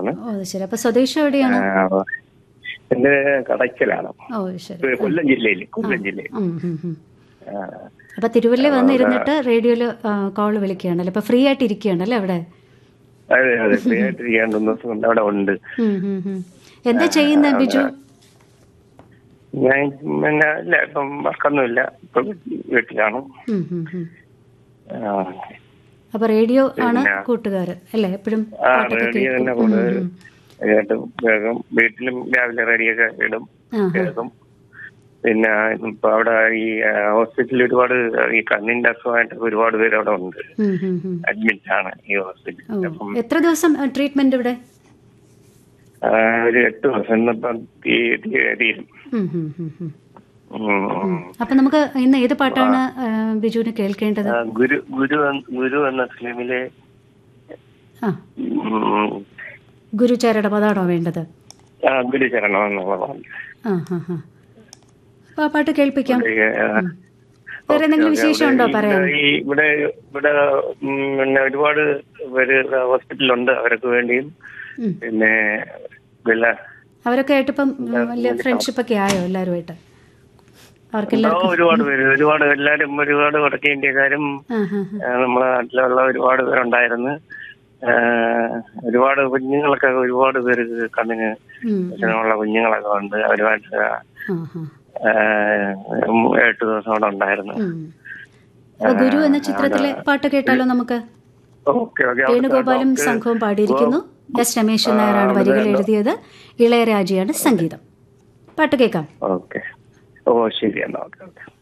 ആണ് ഓ അത് ശരി അപ്പൊ സ്വദേശം എവിടെയാണ് ആ, അപ്പൊ എന്റെ കടയ്ക്കലാണ് ഓ ശരി കൊല്ലം ജില്ലയിൽ കൊല്ലം ജില്ലയിൽ ഉം, ഉം, ഉം. ആ, അപ്പൊ തിരുവല്ല വന്നിരുന്നിട്ട് റേഡിയോയില് കോള് വിളിക്കുകയാണല്ലേ അപ്പൊ ഫ്രീ ആയിട്ട് ഇരിക്കുകയാണല്ലേ അവിടെ അതെ അതെ ഫ്രീ ആയിട്ടിരിക്കാൻ രണ്ടു ദിവസം കൊണ്ട് അവിടെ ഉണ്ട് ഉം, ഉം, ഉം. എന്താ ചെയ്യുന്ന ബിജു ഞാൻ പിന്നെ ഇല്ല ഇപ്പം വർക്കൊന്നുമില്ല ഇപ്പൊ വീട്ടിലാണ് ഉം, ഉം, ഉം. ആ, അപ്പൊ റേഡിയോ ആണ് കൂട്ടുകാര് അല്ലേ എപ്പോഴും ആ പാട്ടൊക്കെ റേഡിയോ തന്നെ കേൾക്കും ഉം, കൂടുതൽ ഉം. കേട്ടും വേഗം വീട്ടിലും രാവിലെ റേഡിയോ ഒക്കെ ഇടും ആ, ആ. കേൾക്കും പിന്നെ ഇപ്പൊ അവിടെ ഈ ആ, ഹോസ്പിറ്റലിൽ ഒരുപാട് ഈ കണ്ണിന്റെ അസുഖമായിട്ട് ഒരുപാട് പേര് അവിടെ ഉണ്ട് ഉം, ഉം, ഉം. അഡ്മിറ്റ് ആണ് ഈ ഹോസ്പിറ്റലിൽ ഓ അപ്പം എത്ര ദിവസം ട്രീറ്റ്മെന്റ് ഇവിടെ ആ, ഒരു എട്ട് ദിവസം ഇന്നിപ്പം തീ- തീ- തീരും ഉം, ഉം, ഉം, ഉം. ഉം. അപ്പൊ നമുക്ക് ഇന്ന് ഏത് പാട്ടാണ് ആ, ബിജുവിന് കേൾക്കേണ്ടത് ആ, ഗുരു ഗുരു എന്ന- ഗുരു എന്ന ഫിലിമിലെ ആ ഉം, ഗുരുചാരുടെ പദാണോ വേണ്ടത് ആ, ഗുരുചരണം എന്നുള്ളതാണ് ആ ഹാ ഹാ അപ്പൊ ആ പാട്ട് കേൾപ്പിക്കാം ഈ, ആ, വേറെ എന്തെങ്കിലും വിശേഷം ഉണ്ടോ പറയാൻ ഈ ഇവിടെ ഇവിടെ ഉം, പിന്നെ ഒരുപാട് പേര് ഹോസ്പിറ്റലുണ്ട് അവർക്ക് വേണ്ടിയും ഉം. പിന്നെ വില അവരൊക്കെ ആയിട്ട് ഇപ്പം ഉം, വലിയ ഫ്രണ്ട്ഷിപ്പ് ഒക്കെ ആയോ എല്ലാവരുമായിട്ട് അവർക്കെല്ലാം ആ, ഒരുപാട് പേര് ഒരുപാട് എല്ലാരും ഒരുപാട് വടക്കേ ഇന്ത്യക്കാരും ആ ഹാ ഹാ ആ, നമ്മളെ നാട്ടിലുള്ള ഒരുപാട് പേരുണ്ടായിരുന്നു ആ, ഒരുപാട് കുഞ്ഞുങ്ങളൊക്കെ ഒരുപാട് പേര് കണ്ണിന് ഉം, പ്രശ്നമുള്ള കുഞ്ഞുങ്ങളൊക്കെ ഉണ്ട് അവരുമായിട്ട് ആ ഹാ ആ, ഉം, എട്ട് ദിവസം അവിടെ ഉണ്ടായിരുന്നു ഉം. അപ്പൊ ഗുരു എന്ന ചിത്രത്തിലെ പാട്ട് കേട്ടാലോ നമുക്ക് ഓക്കെ ഓക്കെ വേണുഗോപാലും സംഘവും പാടിയിരിക്കുന്നു എസ് രമേശൻ നായരാണ് വരികൾ എഴുതിയത് ഇളയരാജയാണ് സംഗീതം പാട്ട് കേൾക്കാം ഓക്കെ ഓ ശരി എന്നാ ഓക്കെ ഓക്കെ